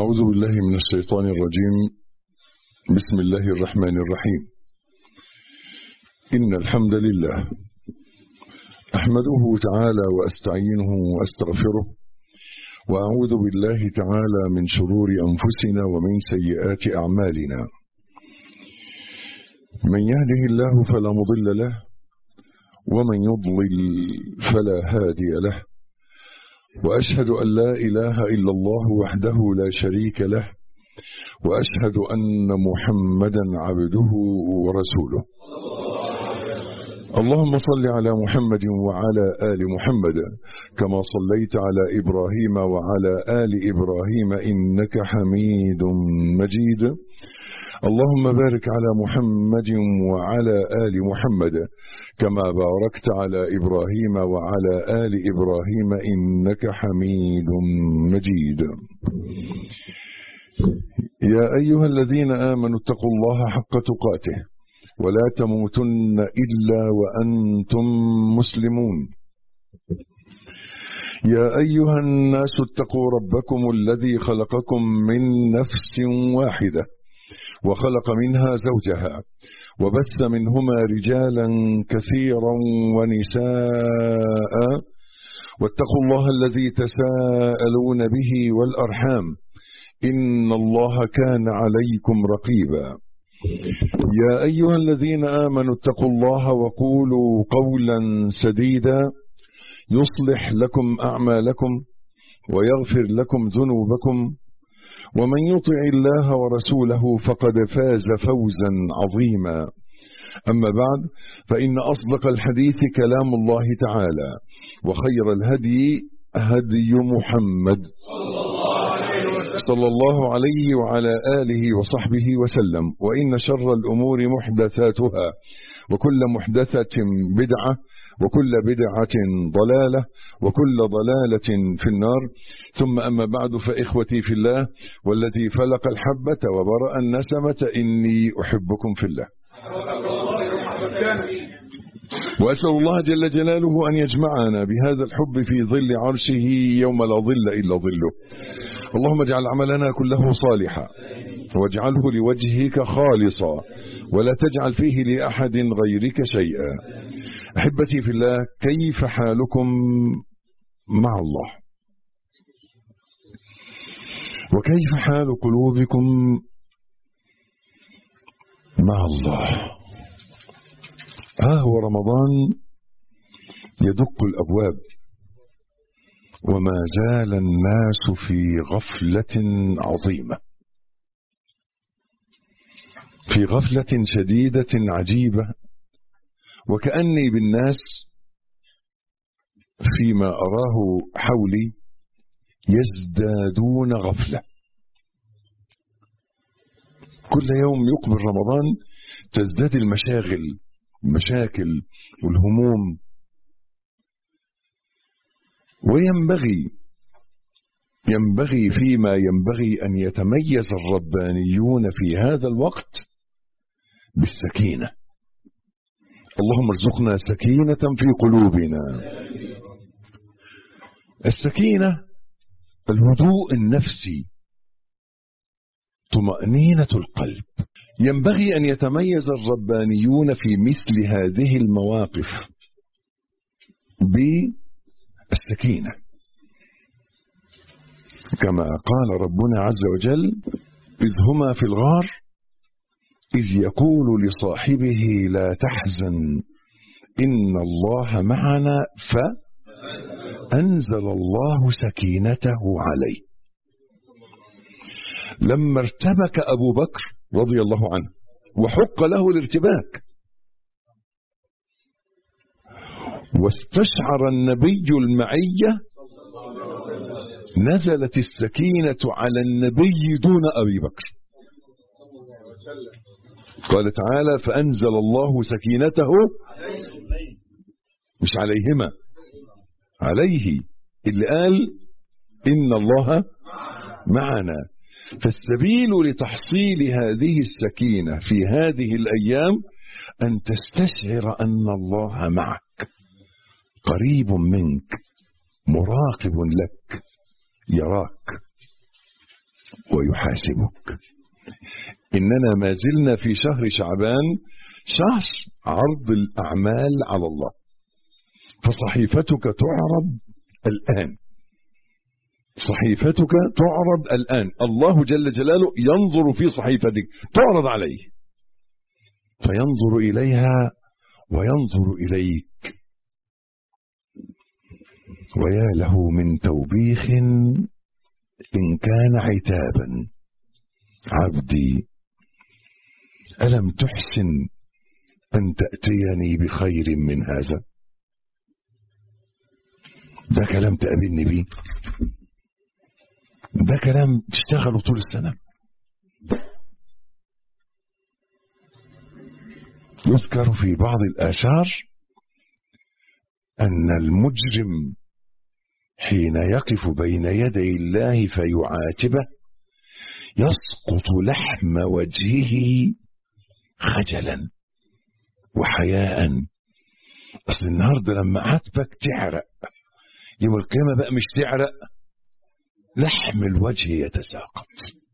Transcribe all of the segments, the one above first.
أعوذ بالله من الشيطان الرجيم بسم الله الرحمن الرحيم إن الحمد لله أحمده تعالى وأستعينه وأستغفره وأعوذ بالله تعالى من شرور أنفسنا ومن سيئات أعمالنا من يهده الله فلا مضل له ومن يضلل فلا هادي له وأشهد أن لا إله إلا الله وحده لا شريك له وأشهد أن محمدا عبده ورسوله اللهم صل على محمد وعلى آل محمد كما صليت على إبراهيم وعلى آل إبراهيم إنك حميد مجيد اللهم بارك على محمد وعلى آل محمد كما باركت على إبراهيم وعلى آل إبراهيم إنك حميد مجيد يا أيها الذين آمنوا اتقوا الله حق تقاته ولا تموتن إلا وأنتم مسلمون يا أيها الناس اتقوا ربكم الذي خلقكم من نفس واحدة وخلق منها زوجها وبث منهما رجالا كثيرا ونساء واتقوا الله الذي تساءلون به والأرحام إن الله كان عليكم رقيبا يا أيها الذين آمنوا اتقوا الله وقولوا قولا سديدا يصلح لكم أعمالكم ويغفر لكم ذنوبكم ومن يطع الله ورسوله فقد فاز فوزا عظيما أما بعد فإن أصدق الحديث كلام الله تعالى وخير الهدي هدي محمد صلى الله عليه وعلى آله وصحبه وسلم وإن شر الأمور محدثاتها وكل محدثة بدعة وكل بدعة ضلالة وكل ضلالة في النار ثم أما بعد فإخوتي في الله والذي فلق الحبة وبرأ النسمة إني أحبكم في الله وأسأل الله جل جلاله أن يجمعنا بهذا الحب في ظل عرشه يوم لا ظل إلا ظله اللهم اجعل عملنا كله صالحا واجعله لوجهك خالصا ولا تجعل فيه لأحد غيرك شيئا أحبتي في الله كيف حالكم مع الله وكيف حال قلوبكم مع الله ها هو رمضان يدق الأبواب وما زال الناس في غفلة عظيمة في غفلة شديدة عجيبة وكأني بالناس فيما أراه حولي يزدادون غفلة كل يوم يقبل رمضان تزداد المشاغل المشاكل والهموم وينبغي ينبغي فيما ينبغي أن يتميز الربانيون في هذا الوقت بالسكينة اللهم ارزقنا سكينة في قلوبنا السكينة الهدوء النفسي طمأنينة القلب ينبغي أن يتميز الربانيون في مثل هذه المواقف بالسكينة كما قال ربنا عز وجل إذ هما في الغار إذ يقول لصاحبه لا تحزن إن الله معنا فأنزل الله سكينته عليه لما ارتبك أبو بكر رضي الله عنه وحق له الارتباك واستشعر النبي المعية نزلت السكينة على النبي دون أبي بكر قال تعالى فأنزل الله سكينته مش عليهما عليه اللي قال إن الله معنا فالسبيل لتحصيل هذه السكينة في هذه الأيام أن تستشعر أن الله معك قريب منك مراقب لك يراك ويحاسبك إننا ما زلنا في شهر شعبان شهر عرض الأعمال على الله فصحيفتك تعرض الآن صحيفتك تعرض الآن الله جل جلاله ينظر في صحيفتك تعرض عليه فينظر إليها وينظر إليك ويا له من توبيخ إن كان عتابا عبدي ألم تحسن أن تأتيني بخير من هذا ده كلام تقابلني بيه ده كلام تشتغله طول السنة يذكر في بعض الآثار أن المجرم حين يقف بين يدي الله فيعاتبه يسقط لحم وجهه خجلا وحياء أصل النهاردة لما عاتبك تعرق يوم القيامة بقى مش تعرق لحم الوجه يتساقط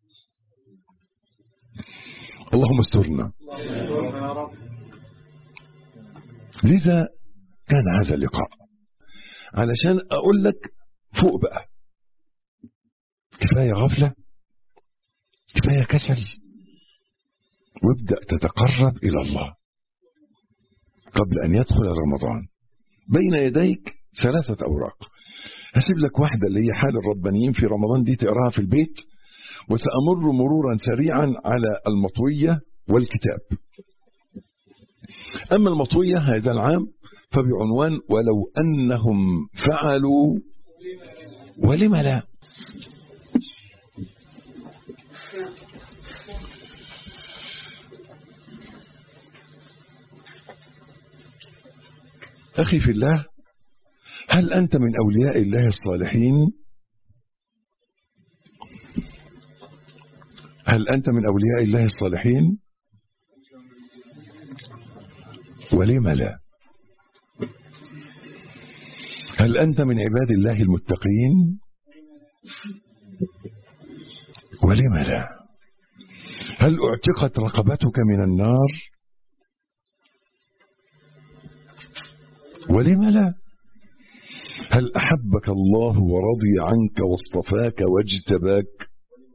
اللهم استرنا لذا كان هذا اللقاء علشان أقول لك فوق بقى كفاية غفلة كفاية كسل وابدأ تتقرب إلى الله قبل أن يدخل رمضان بين يديك ثلاثة أوراق هسيب لك واحدة اللي هي حال الربانيين في رمضان دي تقراها في البيت وسأمر مرورا سريعا على المطوية والكتاب أما المطوية هذا العام فبعنوان ولو أنهم فعلوا ولم لا أخي في الله هل أنت من أولياء الله الصالحين هل أنت من أولياء الله الصالحين ولم لا هل أنت من عباد الله المتقين ولم لا هل اعتقت رقبتك من النار ولم لا هل أحبك الله ورضي عنك واصطفاك واجتباك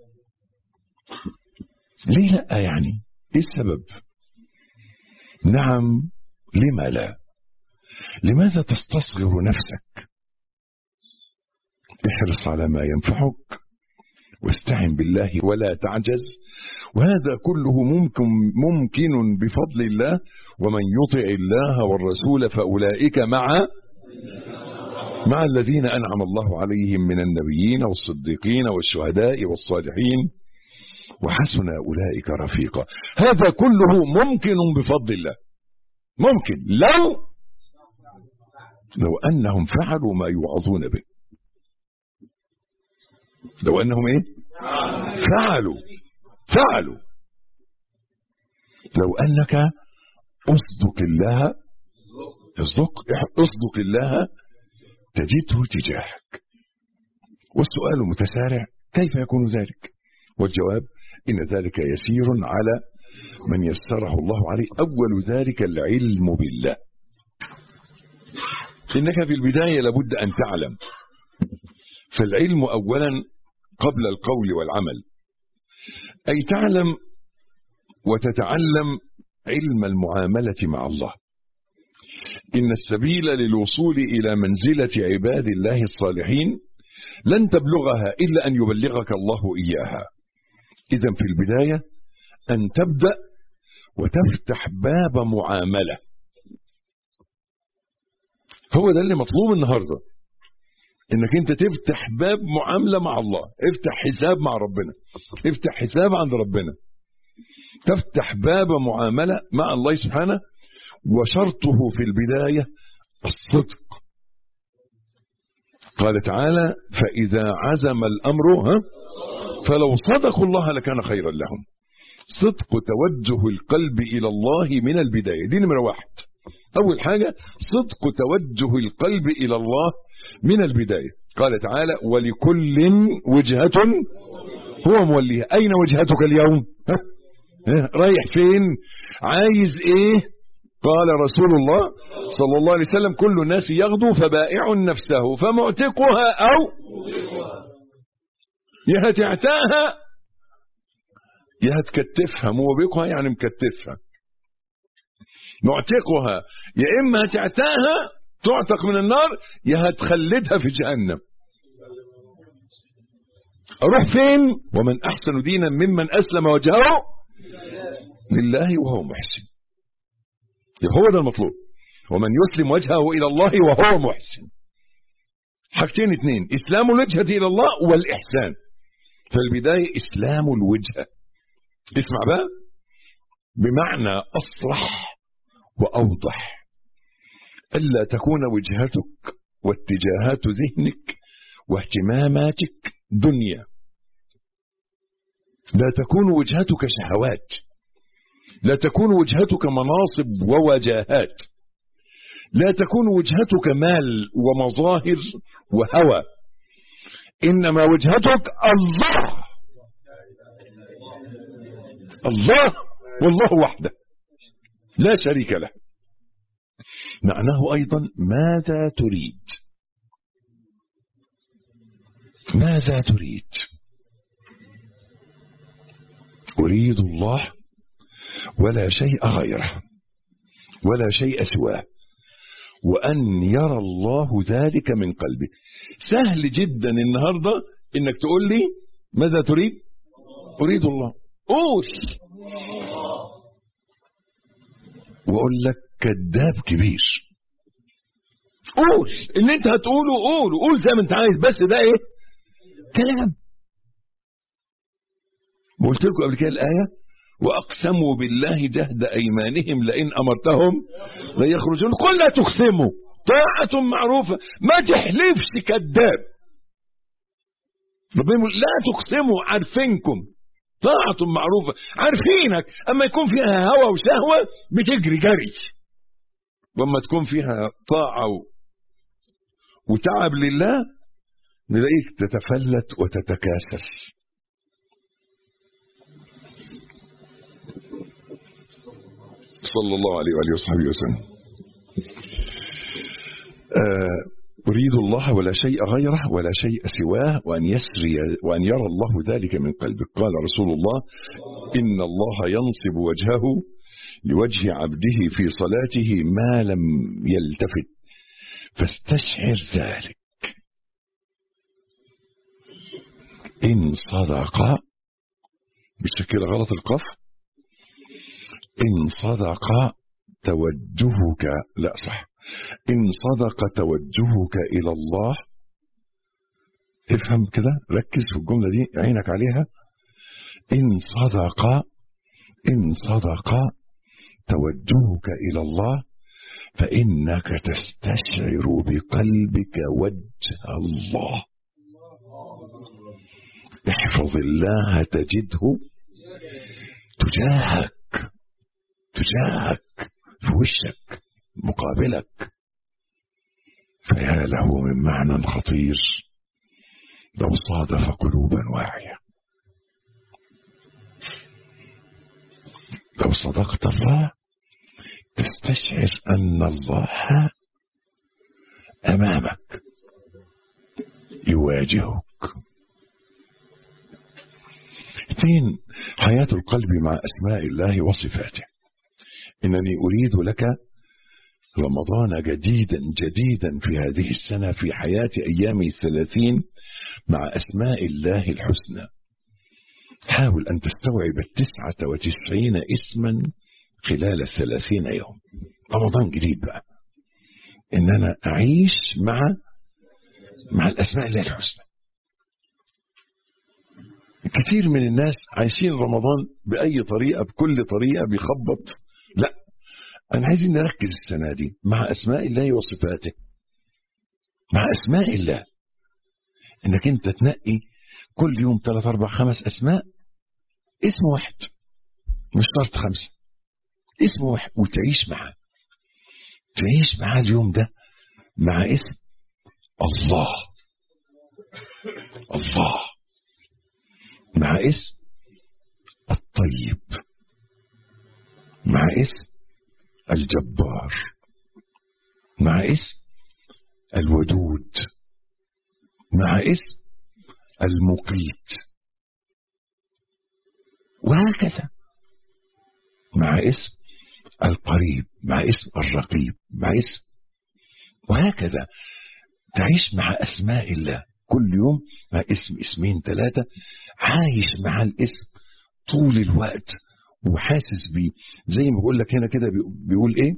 ليه لا يعني ايه السبب نعم لما لا لماذا تستصغر نفسك احرص على ما ينفعك واستعن بالله ولا تعجز وهذا كله ممكن ممكن بفضل الله ومن يطع الله والرسول فأولئك مع مع الذين أنعم الله عليهم من النبيين والصديقين والشهداء والصالحين وحسن أولئك رفيقا هذا كله ممكن بفضل الله ممكن لو لو أنهم فعلوا ما يوعظون به لو أنهم إيه فعلوا فعلوا لو أنك أصدق الله اصدق اصدق الله تجده تجاهك والسؤال متسارع كيف يكون ذلك والجواب إن ذلك يسير على من يسره الله عليه أول ذلك العلم بالله إنك في البداية لابد أن تعلم فالعلم أولا قبل القول والعمل أي تعلم وتتعلم علم المعاملة مع الله إن السبيل للوصول إلى منزلة عباد الله الصالحين لن تبلغها إلا أن يبلغك الله إياها إذا في البداية أن تبدأ وتفتح باب معاملة هو ده اللي مطلوب النهاردة انك انت تفتح باب معاملة مع الله افتح حساب مع ربنا افتح حساب عند ربنا تفتح باب معاملة مع الله سبحانه وشرطه في البداية الصدق قال تعالى فإذا عزم الأمر ها فلو صدقوا الله لكان خيرا لهم صدق توجه القلب إلى الله من البداية دي نمرة واحد أول حاجة صدق توجه القلب إلى الله من البداية قال تعالى ولكل وجهة هو موليها أين وجهتك اليوم ها؟ ها؟ رايح فين عايز ايه قال رسول الله صلى الله عليه وسلم كل الناس يغدو فبائع نفسه فمعتقها أو يا هتعتاها يا هتكتفها موبقها يعني مكتفها معتقها يا إما هتعتاها تعتق من النار يا هتخلدها في جهنم أروح فين ومن أحسن دينا ممن أسلم وجهه لله وهو محسن هو ده المطلوب ومن يسلم وجهه إلى الله وهو محسن حاجتين اتنين إسلام الوجهة إلى الله والإحسان فالبداية إسلام الوجهة اسمع بقى بمعنى أصرح وأوضح ألا تكون وجهتك واتجاهات ذهنك واهتماماتك دنيا لا تكون وجهتك شهوات لا تكون وجهتك مناصب ووجاهات لا تكون وجهتك مال ومظاهر وهوى إنما وجهتك الله الله والله وحده لا شريك له معناه أيضا ماذا تريد ماذا تريد أريد الله ولا شيء غيره ولا شيء سواه وأن يرى الله ذلك من قلبه سهل جدا النهاردة إنك تقول لي ماذا تريد أريد الله قول وأقول لك كذاب كبير قول اللي انت هتقوله قول قول زي ما انت عايز بس ده ايه كلام قلت لكم قبل كده الآية وأقسموا بالله جهد أيمانهم لئن أمرتهم ليخرجون قل لا تقسموا طاعة معروفة ما تحلفش كذاب ربنا يقول لا تقسموا عارفينكم طاعة معروفة عارفينك أما يكون فيها هوى وشهوة بتجري جري واما تكون فيها طاعة وتعب لله نلاقيك تتفلت وتتكاسل صلى الله عليه وآله وصحبه وسلم آه أريد الله ولا شيء غيره ولا شيء سواه وأن يسري وأن يرى الله ذلك من قلبك قال رسول الله إن الله ينصب وجهه لوجه عبده في صلاته ما لم يلتفت فاستشعر ذلك إن صدق مش كده غلط القف إن صدق توجهك لا صح إن صدق توجهك إلى الله افهم كده ركز في الجملة دي عينك عليها إن صدق إن صدق توجهك إلى الله فإنك تستشعر بقلبك وجه الله احفظ الله تجده تجاهك تجاهك في وشك مقابلك فيا له من معنى خطير لو صادف قلوبا واعية لو صدقت الله تستشعر أن الله أمامك يواجهك اثنين حياة القلب مع أسماء الله وصفاته إنني أريد لك رمضان جديدا جديدا في هذه السنة في حياة أيام الثلاثين مع أسماء الله الحسنى حاول أن تستوعب التسعة وتسعين اسما خلال الثلاثين يوم رمضان جديد بقى إن أنا أعيش مع مع الأسماء الله الحسنى كثير من الناس عايشين رمضان بأي طريقة بكل طريقة بيخبط لا أنا عايزين نركز السنة دي مع أسماء الله وصفاته مع أسماء الله إنك أنت تنقي كل يوم ثلاث أربع خمس أسماء اسم واحد مش شرط خمسة اسم واحد وتعيش معاه تعيش معاه اليوم ده مع اسم الله الله مع مع اسم الطيب مع اسم الجبار مع اسم الودود مع اسم المقيت وهكذا مع اسم القريب مع اسم الرقيب مع اسم وهكذا تعيش مع أسماء الله كل يوم مع اسم اسمين ثلاثة عايش مع الاسم طول الوقت وحاسس بيه زي ما بقول لك هنا كده بيقول ايه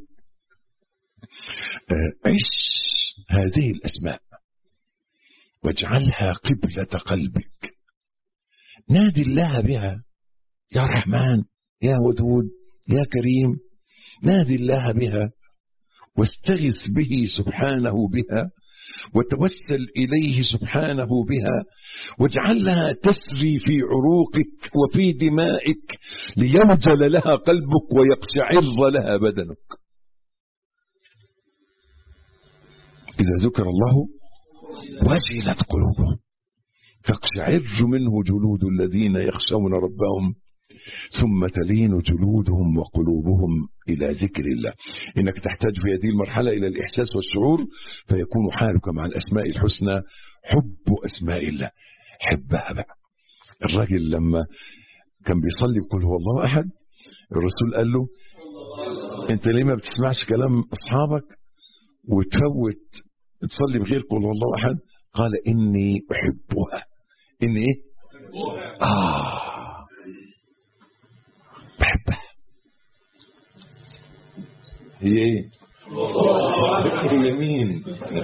آه عش هذه الأسماء واجعلها قبلة قلبك نادي الله بها يا رحمن يا ودود يا كريم نادي الله بها واستغث به سبحانه بها وتوسل إليه سبحانه بها واجعلها تسري في عروقك وفي دمائك ليوجل لها قلبك ويقشعر لها بدنك إذا ذكر الله وجلت قلوبهم تقشعر منه جلود الذين يخشون ربهم ثم تلين جلودهم وقلوبهم إلى ذكر الله إنك تحتاج في هذه المرحلة إلى الإحساس والشعور فيكون حالك مع الأسماء الحسنى حب أسماء الله حبها بقى الراجل لما كان بيصلي يقول هو الله أحد الرسول قال له أنت ليه ما بتسمعش كلام أصحابك وتفوت تصلي بغير قل هو الله أحد قال إني أحبها إني إيه آه بحبها هي ايه هي مين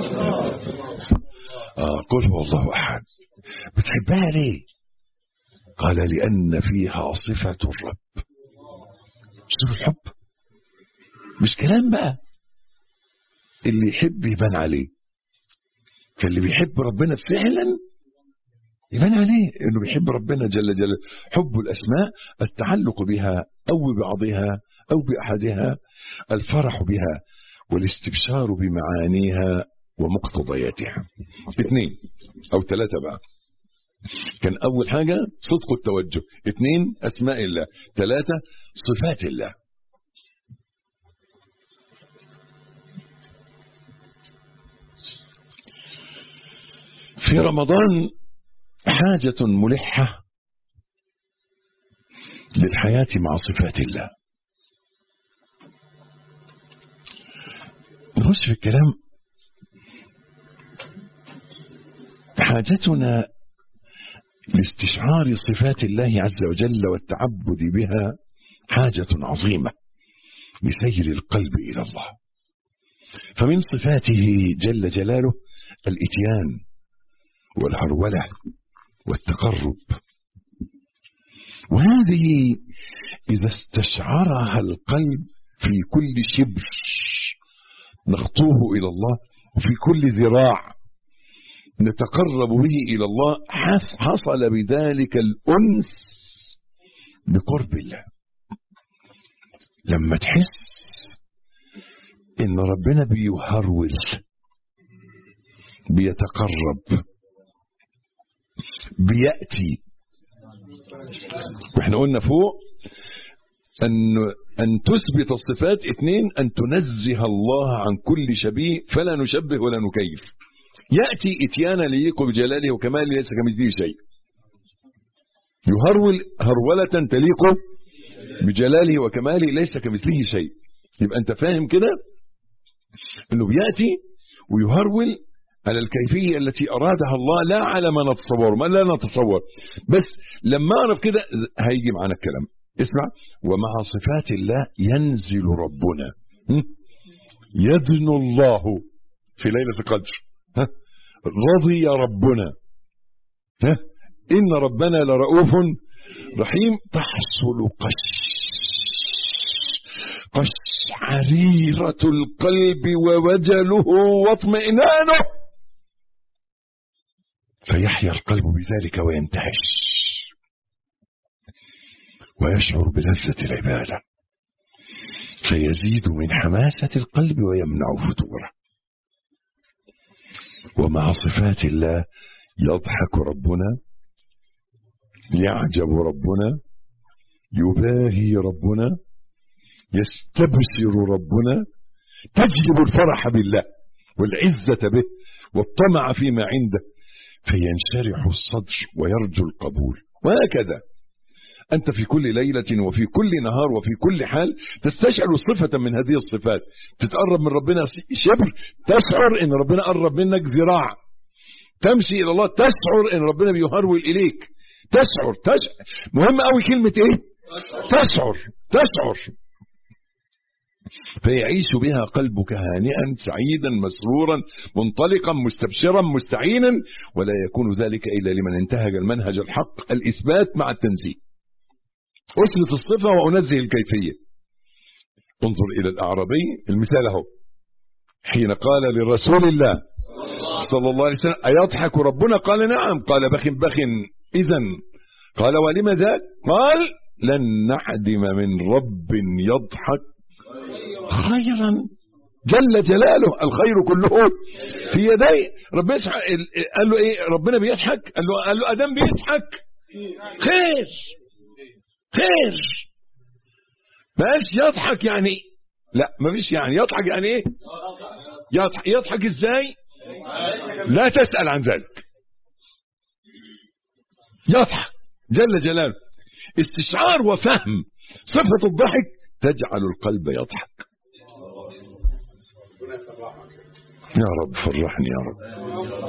آه قل هو الله احد بتحبها ليه قال لان فيها صفة الرب صفة الحب مش كلام بقى اللي يحب يبان عليه فاللي بيحب ربنا فعلا يبان عليه انه بيحب ربنا جل جلاله حب الاسماء التعلق بها او ببعضها او باحدها الفرح بها والاستبشار بمعانيها ومقتضياتها اثنين او ثلاثة بقى كان اول حاجة صدق التوجه اثنين اسماء الله ثلاثة صفات الله في رمضان حاجة ملحة للحياة مع صفات الله نخش في الكلام حاجتنا لاستشعار صفات الله عز وجل والتعبد بها حاجة عظيمة لسير القلب إلى الله فمن صفاته جل جلاله الإتيان والهرولة والتقرب وهذه إذا استشعرها القلب في كل شبر نخطوه إلى الله وفي كل ذراع نتقرب به إلى الله حصل بذلك الأنس بقرب الله لما تحس إن ربنا بيهرول بيتقرب بيأتي واحنا قلنا فوق أن, أن تثبت الصفات اثنين أن تنزه الله عن كل شبيه فلا نشبه ولا نكيف يأتي اتيانا ليق بجلاله وكماله ليس كمثله شيء يهرول هرولة تليق بجلاله وكماله ليس كمثله شيء يبقى انت فاهم كده انه بيأتي ويهرول على الكيفية التي أرادها الله لا على ما نتصور ما لا نتصور بس لما أعرف كده هيجي معنا الكلام اسمع ومع صفات الله ينزل ربنا يدن الله في ليلة القدر ها رضي ربنا ها إن ربنا لرؤوف رحيم تحصل قش قشعريرة القلب ووجله واطمئنانه فيحيا القلب بذلك وينتعش ويشعر بلذة العبادة فيزيد من حماسة القلب ويمنع فتوره ومع صفات الله يضحك ربنا يعجب ربنا يباهي ربنا يستبشر ربنا تجلب الفرح بالله والعزة به والطمع فيما عنده فينشرح الصدر ويرجو القبول وهكذا أنت في كل ليلة وفي كل نهار وفي كل حال تستشعر صفة من هذه الصفات تتقرب من ربنا شبر تشعر ان ربنا قرب منك ذراع تمشي إلى الله تشعر ان ربنا بيهرول إليك تشعر تشعر مهم قوي كلمة ايه تشعر تشعر فيعيش بها قلبك هانئا سعيدا مسرورا منطلقا مستبشرا مستعينا ولا يكون ذلك إلا لمن انتهج المنهج الحق الإثبات مع التنزيه أثبت الصفة وأنزه الكيفية انظر إلى الأعرابي المثال اهو حين قال لرسول الله صلى الله عليه وسلم أيضحك ربنا قال نعم قال بخ بخ إذا قال ولم ذاك قال لن نحدم من رب يضحك خيرا جل جلاله الخير كله في يدي ربنا قال له ايه ربنا بيضحك قال له قال له ادم بيضحك خير خير بس يضحك يعني لا ما فيش يعني يضحك يعني ايه يضحك, يضحك ازاي لا تسأل عن ذلك يضحك جل جلاله استشعار وفهم صفة الضحك تجعل القلب يضحك يا رب فرحني يا رب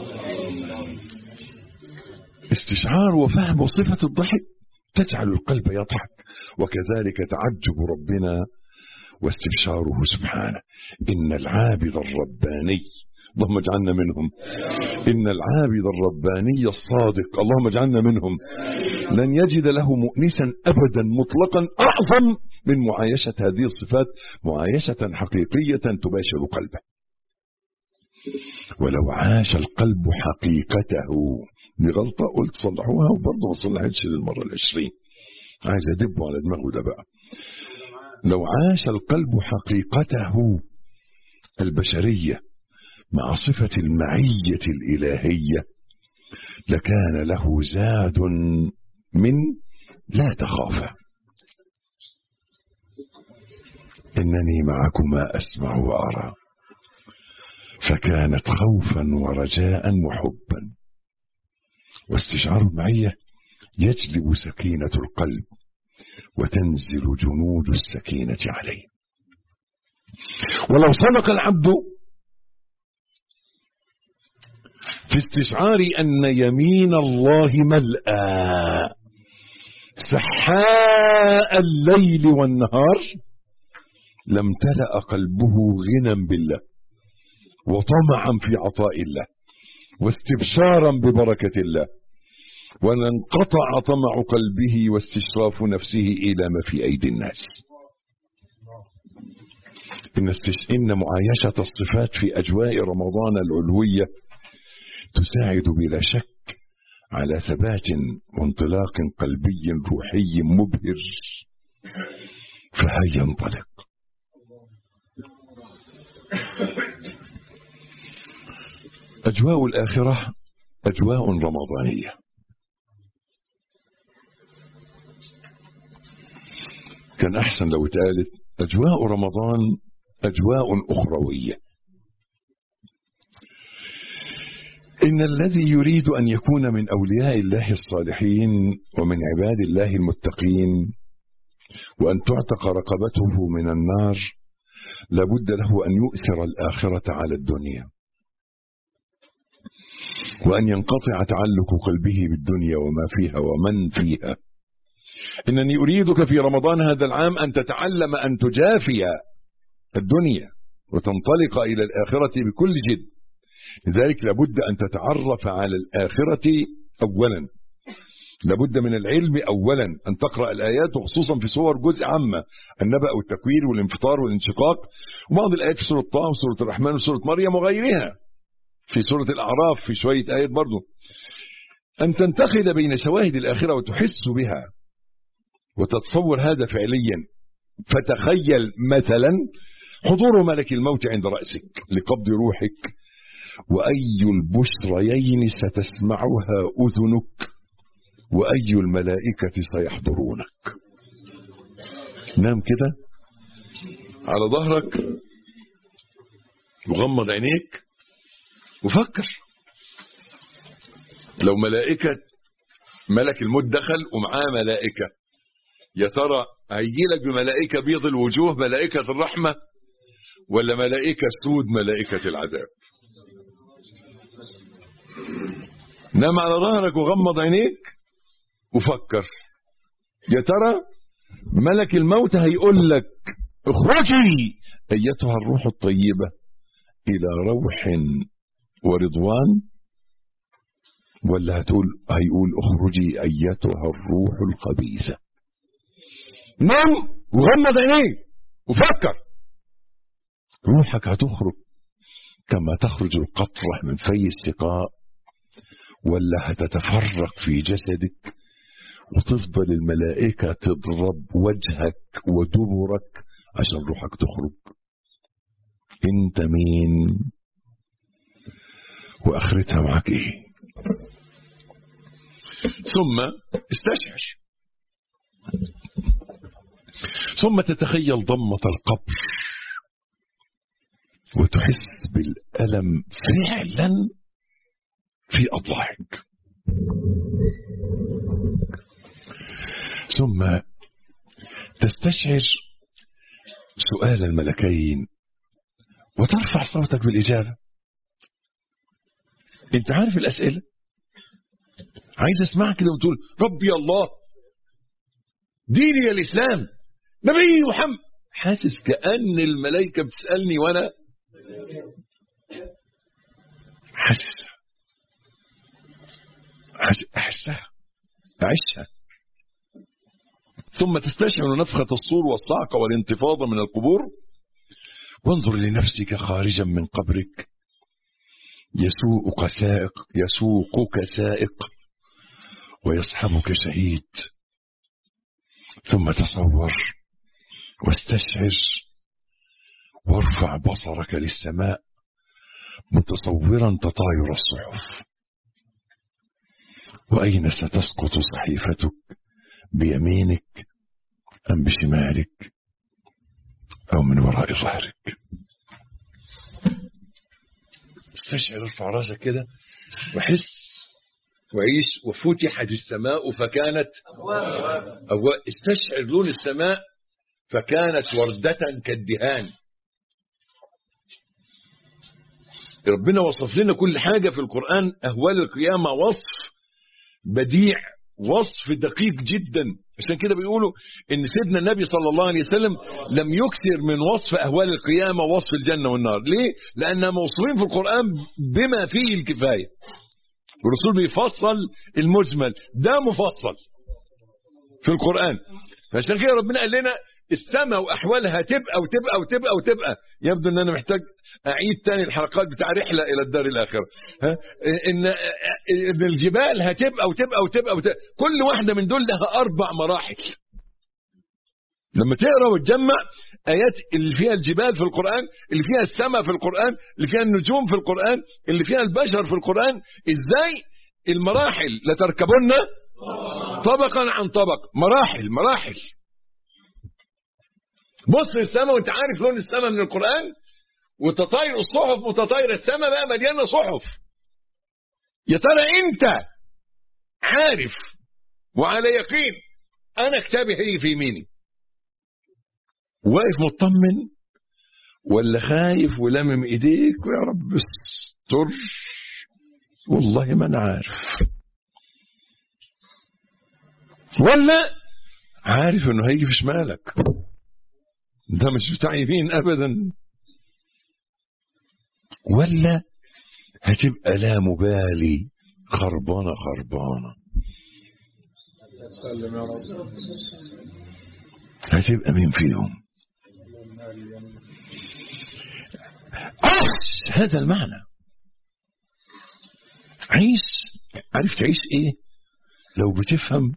استشعار وفهم وصفة الضحك تجعل القلب يضحك وكذلك تعجب ربنا واستبشاره سبحانه إن العابد الرباني اللهم اجعلنا منهم إن العابد الرباني الصادق اللهم اجعلنا منهم لن يجد له مؤنسا أبدا مطلقا أعظم من معايشة هذه الصفات معايشة حقيقية تباشر قلبه ولو عاش القلب حقيقته بغلطة قلت صلحوها وبرضه ما صلحتش للمرة العشرين عايز أدب على دماغه ده بقى لو عاش القلب حقيقته البشرية مع صفة المعية الإلهية لكان له زاد من لا تخافا إنني معكما أسمع وأرى فكانت خوفا ورجاء وحبا واستشعار المعية يجلب سكينة القلب وتنزل جنود السكينة عليه ولو صدق العبد في استشعار أن يمين الله ملأى سحاء الليل والنهار لم تلأ قلبه غنى بالله وطمعا في عطاء الله واستبشارا ببركة الله ولانقطع طمع قلبه واستشراف نفسه إلى ما في أيدي الناس إن, استش... إن معايشة الصفات في أجواء رمضان العلوية تساعد بلا شك على ثبات وانطلاق قلبي روحي مبهر فهيا انطلق أجواء الآخرة أجواء رمضانية كان أحسن لو اتقالت أجواء رمضان أجواء أخروية إن الذي يريد أن يكون من أولياء الله الصالحين ومن عباد الله المتقين وأن تعتق رقبته من النار لابد له أن يؤثر الآخرة على الدنيا وأن ينقطع تعلق قلبه بالدنيا وما فيها ومن فيها إنني أريدك في رمضان هذا العام أن تتعلم أن تجافي الدنيا وتنطلق إلى الآخرة بكل جد لذلك لابد أن تتعرف على الآخرة أولا لابد من العلم أولا أن تقرأ الآيات وخصوصا في صور جزء عامة النبأ والتكوير والانفطار والانشقاق وبعض الآيات في سورة طه وسورة الرحمن وسورة مريم وغيرها في سورة الأعراف في شوية آيات برضو أن تنتقل بين شواهد الآخرة وتحس بها وتتصور هذا فعليا فتخيل مثلا حضور ملك الموت عند رأسك لقبض روحك وأي البشريين ستسمعها أذنك وأي الملائكة سيحضرونك نام كده على ظهرك وغمض عينيك وفكر لو ملائكة ملك الموت دخل ومعاه ملائكة يا ترى هيجي لك بملائكة بيض الوجوه ملائكة الرحمة ولا ملائكة سود ملائكة العذاب نام على ظهرك وغمض عينيك وفكر يا ترى ملك الموت هيقول لك اخرجي ايتها الروح الطيبة الى روح ورضوان ولا هتقول هيقول اخرجي ايتها الروح الخبيثة نام وغمض عينيك وفكر روحك هتخرج كما تخرج القطرة من في السقاء ولا هتتفرق في جسدك وتفضل الملائكة تضرب وجهك ودبرك عشان روحك تخرج انت مين واخرتها معاك ايه ثم استشعر ثم تتخيل ضمة القبر وتحس بالألم فعلا في أضلاعك ثم تستشعر سؤال الملكين وترفع صوتك بالإجابة انت عارف الأسئلة عايز اسمعك كده وتقول ربي الله ديني الإسلام نبي محمد حاسس كأن الملائكة بتسألني وأنا حاسس أحسها أعيشها ثم تستشعر نفخة الصور والصعق والانتفاضة من القبور وانظر لنفسك خارجا من قبرك يسوقك سائق يسوقك سائق ويصحبك شهيد ثم تصور واستشعر وارفع بصرك للسماء متصورا تطاير الصحف وأين ستسقط صحيفتك بيمينك أم بشمالك أو من وراء ظهرك استشعر ارفع راسك كده وحس وعيش وفتحت السماء فكانت أو استشعر لون السماء فكانت وردة كالدهان ربنا وصف لنا كل حاجة في القرآن أهوال القيامة وصف بديع وصف دقيق جدا عشان كده بيقولوا ان سيدنا النبي صلى الله عليه وسلم لم يكثر من وصف اهوال القيامه وصف الجنه والنار ليه لانها موصوفين في القران بما فيه الكفايه الرسول بيفصل المجمل ده مفصل في القران فعشان كده ربنا قال لنا السماء واحوالها تبقى وتبقى وتبقى وتبقى يبدو ان انا محتاج اعيد تاني الحلقات بتاع رحله الى الدار الاخره ها ان ان الجبال هتبقى وتبقى وتبقى, وتبقى كل واحده من دول لها اربع مراحل لما تقرا وتجمع ايات اللي فيها الجبال في القران اللي فيها السماء في القران اللي فيها النجوم في القران اللي فيها البشر في القران ازاي المراحل لتركبن طبقا عن طبق مراحل مراحل بص السماء وانت عارف لون السماء من القرآن وتطاير الصحف متطايرة السماء بقى مليانة صحف يا ترى انت عارف وعلى يقين انا كتابي هي في يميني واقف مطمن ولا خايف ولامم ايديك ويا رب استر والله ما انا عارف ولا عارف انه هيجي في شمالك ده مش بتاع يمين ابدا ولا هتبقى لا مبالي خربانه خربانه هتبقى مين فيهم عيش هذا المعنى عيش عارف تعيش ايه لو بتفهم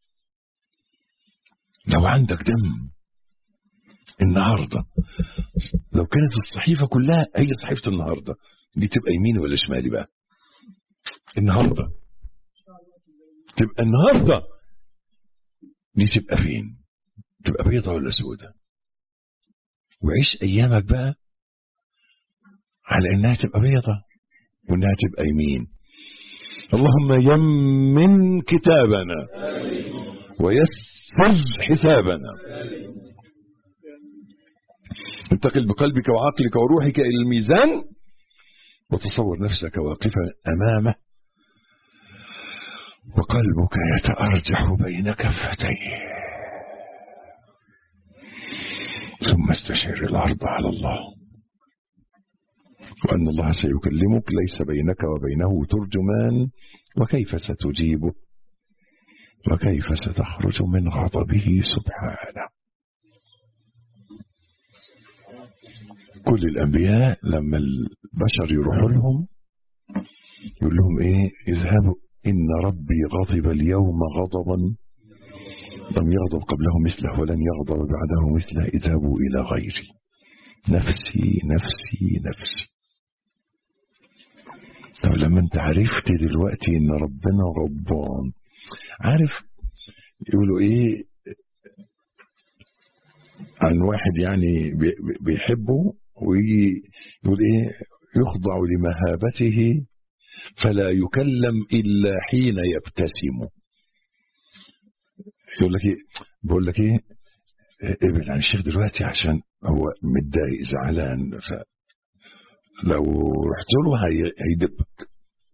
لو عندك دم النهارده لو كانت الصحيفة كلها هي صحيفة النهارده دي تبقى يميني ولا شمالي بقى النهارده تبقى النهارده دي تبقى فين تبقى بيضة ولا سودة وعيش ايامك بقى على انها تبقى بيضة وانها تبقى يمين اللهم يمن كتابنا ويسر حسابنا انتقل بقلبك وعقلك وروحك الى الميزان وتصور نفسك واقفا امامه وقلبك يتأرجح بين كفتيه ثم استشعر العرض على الله وأن الله سيكلمك ليس بينك وبينه ترجمان وكيف ستجيبه وكيف ستخرج من غضبه سبحانه كل الأنبياء لما البشر يروحوا لهم يقول لهم إيه اذهبوا إن ربي غضب اليوم غضبا لم يغضب قبله مثله ولن يغضب بعده مثله اذهبوا إلى غيري نفسي نفسي نفسي طب لما انت عرفت دلوقتي ان ربنا غضبان عارف يقولوا ايه عن واحد يعني بيحبه ويجي يقول ايه يخضع لمهابته فلا يكلم الا حين يبتسم يقول لك ايه بقول لك ايه ابعد عن الشيخ دلوقتي عشان هو متضايق زعلان ف لو رحت له هيدبك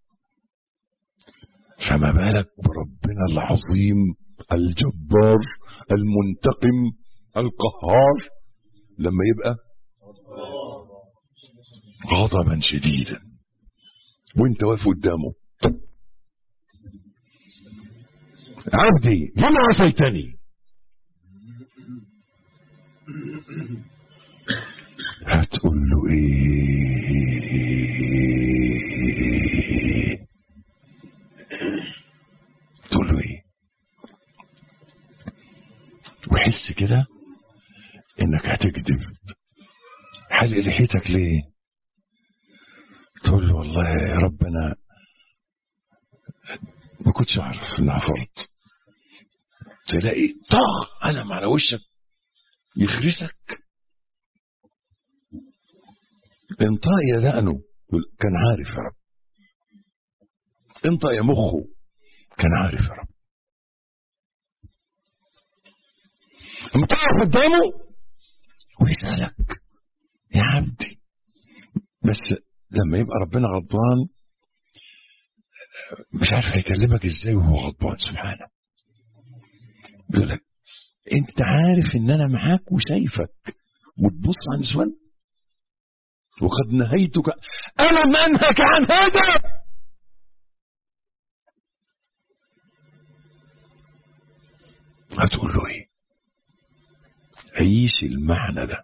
فما بالك بربنا العظيم الجبار المنتقم القهار لما يبقى غضبا شديدا وانت واقف قدامه عبدي لما عصيتني هتقول له ايه تقول له ايه وحس كده انك هتكذب حلق لحيتك ليه تقول له والله يا رب انا ما كنتش اعرف انها فرض تلاقي طخ قلم على وشك يخرسك انطق يا دقنه كان عارف يا رب انطق يا مخه كان عارف يا رب اما تقف قدامه ويسألك يا عبدي بس لما يبقى ربنا غضبان مش عارف هيكلمك ازاي وهو غضبان سبحانه بيقول لك انت عارف ان انا معاك وشايفك وتبص عن نسوان وقد نهيتك ألم أنهك عن هذا هتقول له ايه عيش المعنى ده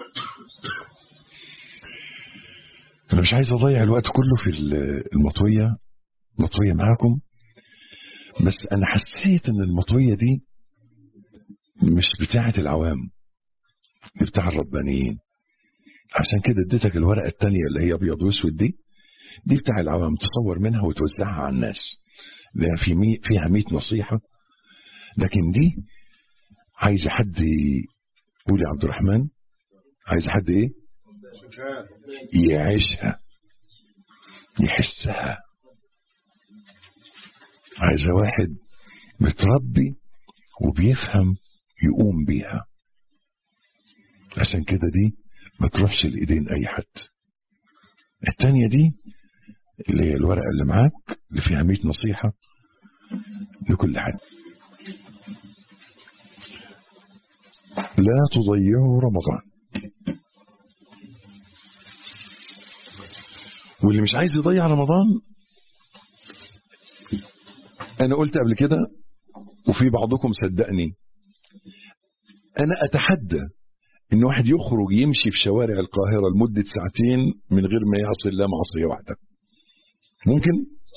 انا مش عايز اضيع الوقت كله في المطوية مطوية معاكم بس انا حسيت ان المطوية دي مش بتاعة العوام دي بتاع الربانيين عشان كده اديتك الورقة التانية اللي هي ابيض واسود دي دي بتاع العوام تصور منها وتوزعها على الناس لان في مي فيها 100 نصيحة لكن دي عايزة حد يقول يا عبد الرحمن عايزة حد ايه يعيشها يحسها عايزة واحد متربي وبيفهم يقوم بيها عشان كده دي ما تروحش لإيدين أي حد التانية دي اللي هي الورقة اللي معاك اللي فيها 100 نصيحة لكل حد لا تضيعوا رمضان واللي مش عايز يضيع رمضان أنا قلت قبل كده وفي بعضكم صدقني أنا أتحدى إن واحد يخرج يمشي في شوارع القاهرة لمدة ساعتين من غير ما يعصي الله معصية واحدة ممكن؟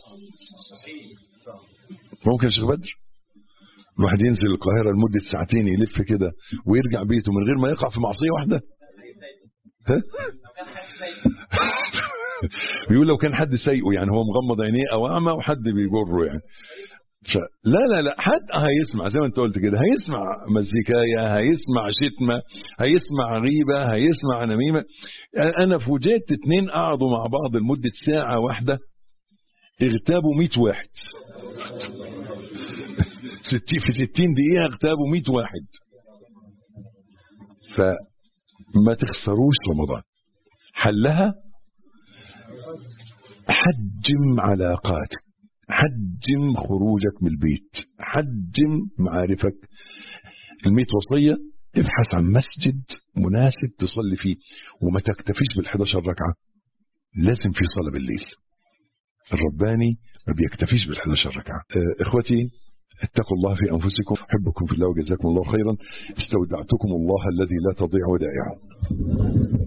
ممكن يا شيخ بدر؟ الواحد ينزل القاهرة لمدة ساعتين يلف كده ويرجع بيته من غير ما يقع في معصية واحدة ها؟ بيقول لو كان حد سايقه يعني هو مغمض عينيه او اعمى وحد بيجره يعني فلا لا لا حد هيسمع زي ما انت قلت كده هيسمع مزيكاية هيسمع شتمة هيسمع غيبة هيسمع نميمة انا فوجئت اتنين قعدوا مع بعض لمدة ساعة واحدة اغتابوا 100 واحد ستين في 60 دقيقة اغتابوا 100 واحد فما تخسروش رمضان حلها حجم علاقاتك حجم خروجك من البيت حجم معارفك الميت وصية ابحث عن مسجد مناسب تصلي فيه وما تكتفيش بال11 ركعة لازم في صلاة بالليل الرباني ما بيكتفيش بال11 ركعة اه اخوتي اتقوا الله في أنفسكم أحبكم في الله وجزاكم الله خيرا استودعتكم الله الذي لا تضيع ودائعه